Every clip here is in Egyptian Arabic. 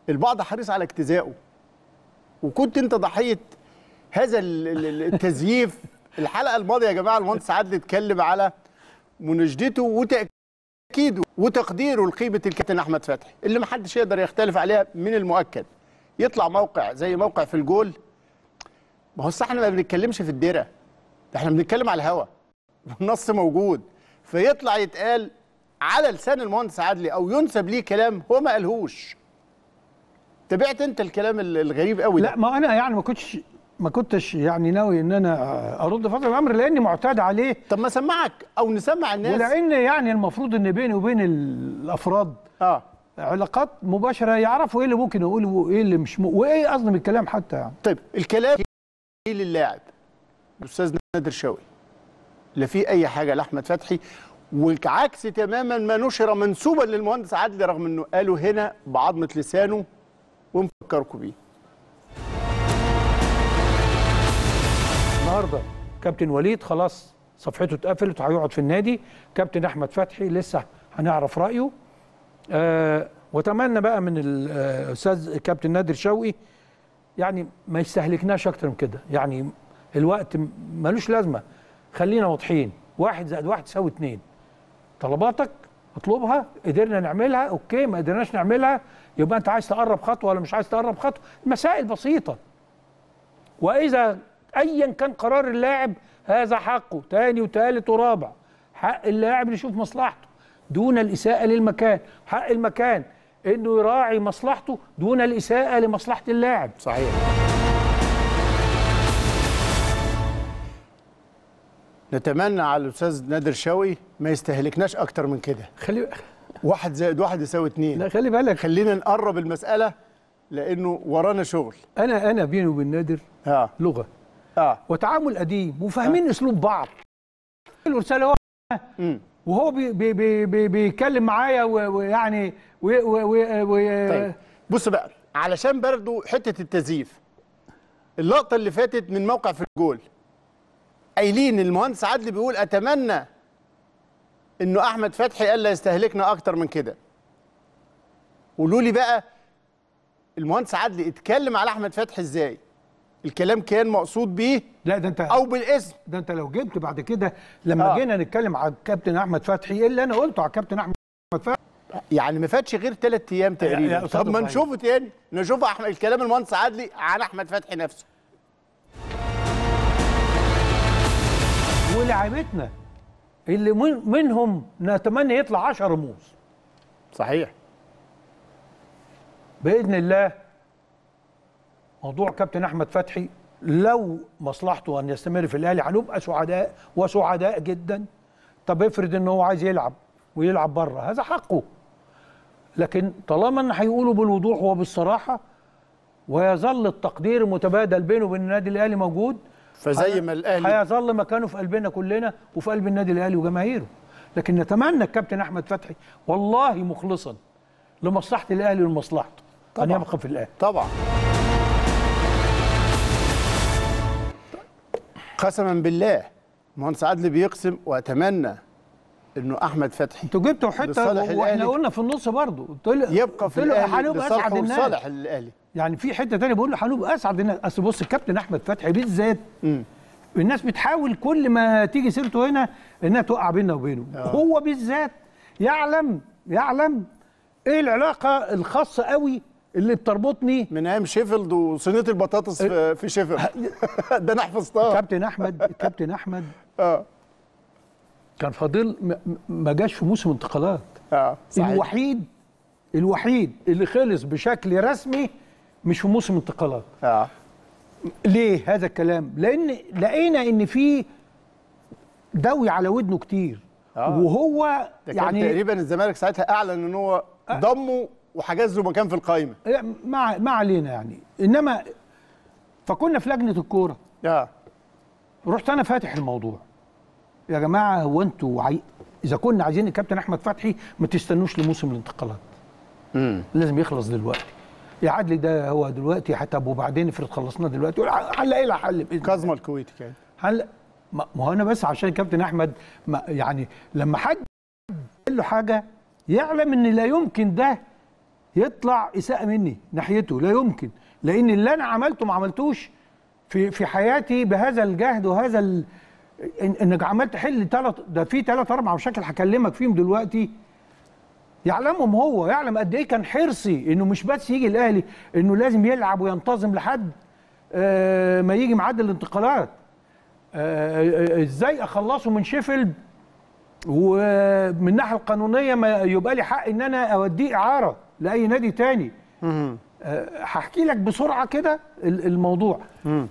البعض حريص على اجتزائه وكنت انت ضحيه هذا ال- ال- التزييف الحلقه الماضيه يا جماعه المهندس عادل اتكلم على مناشدته وتاكيده وتقديره لقيمه الكابتن احمد فتحي اللي محدش يقدر يختلف عليها من المؤكد يطلع موقع زي موقع في الجول ما هو الصح احنا ما بنتكلمش في الدره ده احنا بنتكلم على الهوا والنص موجود فيطلع يتقال على لسان المهندس عادلي او ينسب ليه كلام هو ما قالهوش تابعت انت الكلام ال- الغريب قوي لا ما انا يعني ما كنتش ما كنتش يعني ناوي ان انا ارد فضل الامر لاني معتاد عليه طب ما سمعك او نسمع الناس ولان يعني المفروض ان بيني وبين الافراد اه علاقات مباشره يعرفوا ايه اللي ممكن يقولوا وايه اللي مش م... وايه قصدي من الكلام حتى يعني طيب الكلام ايه للاعب الاستاذ نادر شوقي لا في اي حاجه لاحمد فتحي والعكس تماما ما نشر منسوبا للمهندس عادل رغم انه قالوا هنا بعظمه لسانه ونفكركم بيه النهارده كابتن وليد خلاص صفحته اتقفلت وهيقعد في النادي كابتن احمد فتحي لسه هنعرف رايه آه واتمنى بقى من الاستاذ كابتن نادر شوقي يعني ما يستهلكناش اكتر من كده يعني الوقت م- ملوش لازمه خلينا واضحين واحد زائد واحد يساوي اتنين طلباتك اطلبها قدرنا نعملها اوكي ما قدرناش نعملها يبقى انت عايز تقرب خطوه ولا مش عايز تقرب خطوه مسائل بسيطه واذا ايا كان قرار اللاعب هذا حقه تاني وتالت ورابع حق اللاعب اللي يشوف مصلحته دون الاساءه للمكان حق المكان انه يراعي مصلحته دون الاساءه لمصلحه اللاعب صحيح نتمنى على الاستاذ نادر شوقي ما يستهلكناش اكتر من كده خلي واحد زائد واحد يساوي اتنين لا خلي بالك خلينا نقرب المساله لانه ورانا شغل انا انا بيني وبين نادر اه لغه اه وتعامل قديم وفاهمين اسلوب بعض الرساله هو امم وهو بي بي بي بي بيتكلم معايا و- ويعني و و و و طيب بص بقى علشان برضو حته التزييف اللقطه اللي فاتت من موقع في الجول قايلين المهندس عدلي بيقول اتمنى انه احمد فتحي الا يستهلكنا اكتر من كده قولوا لي بقى المهندس عدلي اتكلم على احمد فتحي ازاي الكلام كان مقصود بيه لا ده انت او بالاسم ده انت لو جبت بعد كده لما آه. آه. جينا نتكلم على الكابتن احمد فتحي ايه اللي انا قلته على الكابتن احمد فتحي يعني ما فاتش غير ثلاث ايام يا تقريبا أستاذ طب ما إبراهيم. نشوفه تاني نشوف احمد الكلام المهندس عدلي عن احمد فتحي نفسه ولاعيبتنا اللي من منهم نتمنى يطلع 10 رموز صحيح باذن الله موضوع كابتن احمد فتحي لو مصلحته ان يستمر في الاهلي هنبقى سعداء وسعداء جدا طب افرض ان هو عايز يلعب ويلعب بره هذا حقه لكن طالما ان هيقولوا بالوضوح وبالصراحه ويظل التقدير المتبادل بينه وبين النادي الاهلي موجود فزي هي- ما الاهلي هيظل مكانه في قلبنا كلنا وفي قلب النادي الاهلي وجماهيره لكن نتمنى الكابتن احمد فتحي والله مخلصا لمصلحه الاهلي ولمصلحته ان طبعاً. يبقى في الاهلي طبعا قسما بالله المهندس عدلي بيقسم واتمنى انه احمد فتحي انتوا جبتوا حته لصالح واحنا الأهلي. قلنا في النص برضه قلت له يبقى في قلت له الاهلي هنبقى لصالحه اسعد الناس وصالح الاهلي يعني في حته ثانيه بقول له هنبقى اسعد الناس اصل بص الكابتن احمد فتحي بالذات مم. الناس بتحاول كل ما تيجي سيرته هنا انها توقع بيننا وبينه هو بالذات يعلم يعلم ايه العلاقه الخاصه قوي اللي بتربطني من ايام شيفيلد وصينيه البطاطس في, في شيفيلد ده انا حفظتها كابتن احمد كابتن احمد اه كان فاضل م- م- ما جاش في موسم انتقالات اه صحيح الوحيد الوحيد اللي خلص بشكل رسمي مش في موسم انتقالات اه ليه هذا الكلام لان لقينا ان في دوي على ودنه كتير آه. وهو ده كان يعني تقريبا الزمالك ساعتها اعلن ان هو ضمه وحجز له مكان في القائمه ما ما علينا يعني انما فكنا في لجنه الكوره اه رحت انا فاتح الموضوع يا جماعه هو انتوا عاي... اذا كنا عايزين الكابتن احمد فتحي ما تستنوش لموسم الانتقالات امم لازم يخلص دلوقتي يا عدلي ده هو دلوقتي حتى وبعدين افرض خلصناه دلوقتي يقول هنلاقي لها حل باذن الله. كاظمه الكويتي كان هل ما ما هو انا بس عشان كابتن احمد ما يعني لما حد قال له حاجه يعلم ان لا يمكن ده يطلع اساءه مني ناحيته لا يمكن لان اللي انا عملته ما عملتوش في في حياتي بهذا الجهد وهذا ال... إن- انك عمال تحل ثلاث ده في ثلاث اربع مشاكل هكلمك فيهم دلوقتي يعلمهم هو يعلم قد ايه كان حرصي انه مش بس يجي الاهلي انه لازم يلعب وينتظم لحد آه ما يجي ميعاد الانتقالات آه آه، ازاي اخلصه من شيفيلد ومن الناحيه القانونيه ما يبقى لي حق ان انا اوديه اعاره لاي نادي تاني آه، هحكي لك بسرعه كده ال- الموضوع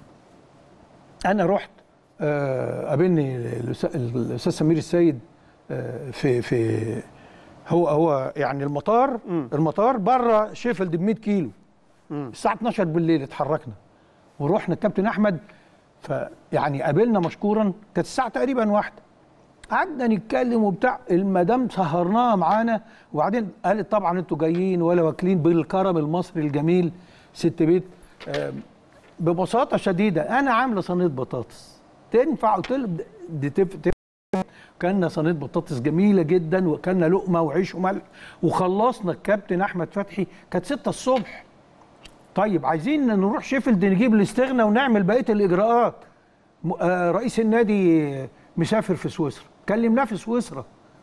انا رحت آه، قابلني الأستاذ- الاستاذ سمير السيد آه، في في هو هو يعني المطار المطار بره شيفيلد ب 100 كيلو الساعه 12 بالليل اتحركنا ورحنا الكابتن احمد فيعني قابلنا مشكورا كانت الساعه تقريبا واحده قعدنا نتكلم وبتاع المدام سهرناها معانا وبعدين قالت طبعا انتوا جايين ولا واكلين بالكرم المصري الجميل ست بيت آم، ببساطه شديده انا عامله صينيه بطاطس تنفع قلت له دي تف... تف... كلنا صينيه بطاطس جميله جدا وكلنا لقمه وعيش وملح وخلصنا الكابتن احمد فتحي كانت 6 الصبح طيب عايزين نروح شيفيلد نجيب الاستغنى ونعمل بقيه الاجراءات م- آه، رئيس النادي مسافر في سويسرا كلمناه في سويسرا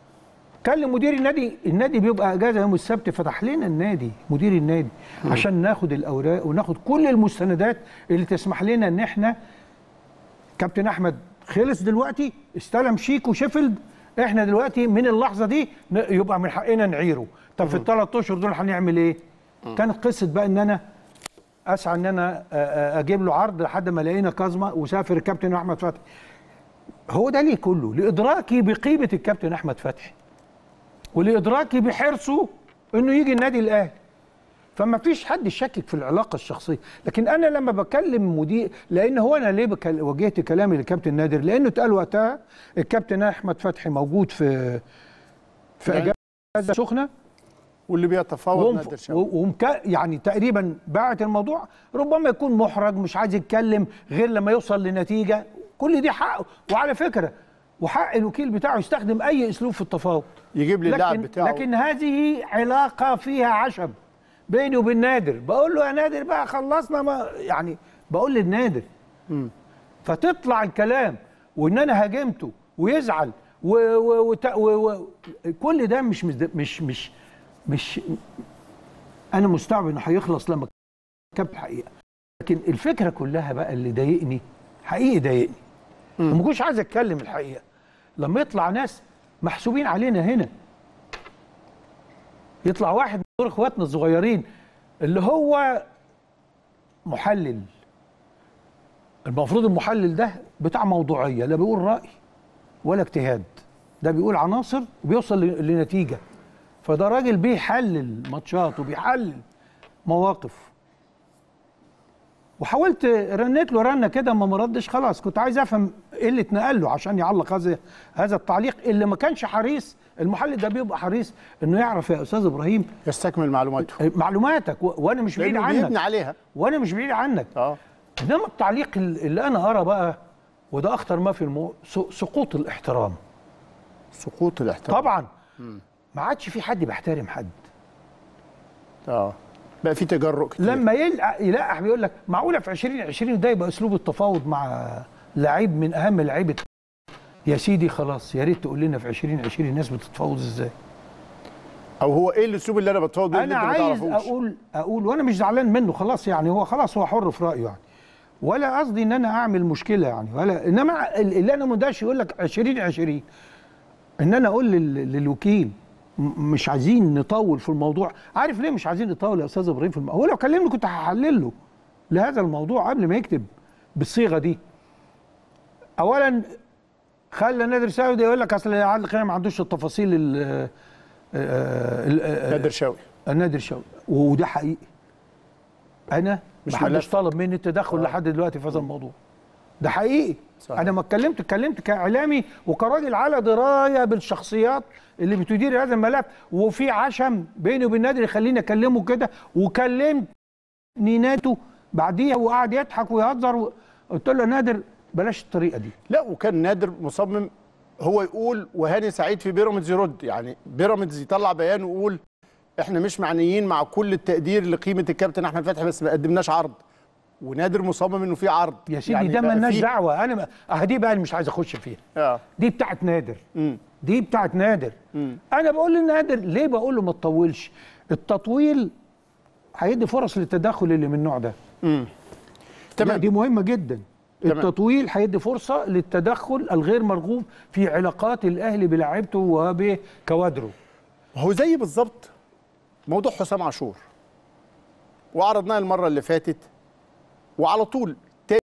كلم مدير النادي النادي بيبقى اجازه يوم السبت فتح لنا النادي مدير النادي عشان ناخد الاوراق وناخد كل المستندات اللي تسمح لنا ان احنا كابتن احمد خلص دلوقتي استلم شيك وشيفيلد احنا دلوقتي من اللحظه دي ن- يبقى من حقنا نعيره طب في الثلاث اشهر دول هنعمل ايه كانت قصه بقى ان انا اسعى ان انا آه، آه، اجيب له عرض لحد ما لقينا كازما وسافر الكابتن احمد فتحي هو ده ليه كله لادراكي بقيمه الكابتن احمد فتحي ولادراكي بحرصه انه يجي النادي الاهلي فما فيش حد يشكك في العلاقه الشخصيه لكن انا لما بكلم مدير لان هو انا ليه بكل... وجهت كلامي للكابتن نادر لانه اتقال وقتها الكابتن احمد فتحي موجود في في يعني- اجازه سخنه واللي بيتفاوض وهم نادر شوقي ومك... يعني تقريبا باعت الموضوع ربما يكون محرج مش عايز يتكلم غير لما يوصل لنتيجه كل دي حقه وعلى فكره وحق الوكيل بتاعه يستخدم اي اسلوب في التفاوض يجيب لي اللاعب لكن بتاعه لكن هذه علاقه فيها عشم بيني وبين نادر بقول له يا نادر بقى خلصنا ما يعني بقول للنادر فتطلع الكلام وان انا هاجمته ويزعل و و وت- و و كل ده مش مش مش مش, مش انا مستوعب انه هيخلص لما كتبت الحقيقه لكن الفكره كلها بقى اللي ضايقني حقيقي ضايقني وما كنتش عايز اتكلم الحقيقه لما يطلع ناس محسوبين علينا هنا يطلع واحد من دور اخواتنا الصغيرين اللي هو محلل المفروض المحلل ده بتاع موضوعيه لا بيقول راي ولا اجتهاد ده بيقول عناصر وبيوصل ل- لنتيجه فده راجل بيحلل ماتشات وبيحلل مواقف وحاولت رنيت له رنه كده ما مردش خلاص كنت عايز افهم ايه اللي اتنقل له عشان يعلق هذا هذا التعليق اللي ما كانش حريص المحلل ده بيبقى حريص انه يعرف يا استاذ ابراهيم يستكمل معلوماته معلوماتك و- وانا مش بعيد لانه بيبني عنك عليها وانا مش بعيد عنك اه انما التعليق ال- اللي انا ارى بقى وده اخطر ما في المو... س- سقوط الاحترام سقوط الاحترام طبعا ما عادش في حد بيحترم حد اه بقى في تجرؤ كتير لما يلقى يلقح بيقول لك معقوله في 2020 ده يبقى اسلوب التفاوض مع لعيب من اهم لعيبه يا سيدي خلاص يا ريت تقول لنا في 2020 الناس بتتفاوض ازاي او هو ايه الاسلوب اللي انا بتفاوض بيه اللي انا انت ما عايز تعرفوش اقول اقول وانا مش زعلان منه خلاص يعني هو خلاص هو حر في رايه يعني ولا قصدي ان انا اعمل مشكله يعني ولا انما ال- اللي انا مداش يقول لك 2020 ان انا اقول لل- للوكيل م- مش عايزين نطول في الموضوع عارف ليه مش عايزين نطول يا استاذ ابراهيم في الموضوع هو لو كلمني كنت هحلل له لهذا الموضوع قبل ما يكتب بالصيغه دي اولا خلى نادر سعودي يقول لك اصل عادل القيعي ما عندوش التفاصيل ال- آه، ال- آه، نادر شوقي نادر شوقي وده حقيقي انا مش مش حدش ملف. طلب مني التدخل لحد دلوقتي في هذا الموضوع ده حقيقي صحيح. انا ما اتكلمت اتكلمت كاعلامي وكراجل على درايه بالشخصيات اللي بتدير هذا الملف وفي عشم بيني وبين نادر يخليني اكلمه كده وكلمت نيناتو بعديها وقعد يضحك ويهزر و- قلت له يا نادر بلاش الطريقه دي لا وكان نادر مصمم هو يقول وهاني سعيد في بيراميدز يرد يعني بيراميدز يطلع بيان ويقول احنا مش معنيين مع كل التقدير لقيمه الكابتن احمد فتحي بس ما قدمناش عرض ونادر مصمم انه في عرض يا سيدي يعني ده بقى مالناش في- دعوه انا ما- اه دي بقى اللي مش عايز اخش فيها اه دي بتاعت نادر مم. دي بتاعت نادر مم. انا بقول لنادر ليه بقول له ما تطولش التطويل هيدي فرص للتدخل اللي من النوع ده لا تمام دي مهمه جدا تمام. التطويل هيدي فرصه للتدخل الغير مرغوب في علاقات الاهلي بلاعيبته وبكوادره هو زي بالظبط موضوع حسام عاشور وعرضناه المره اللي فاتت وعلى طول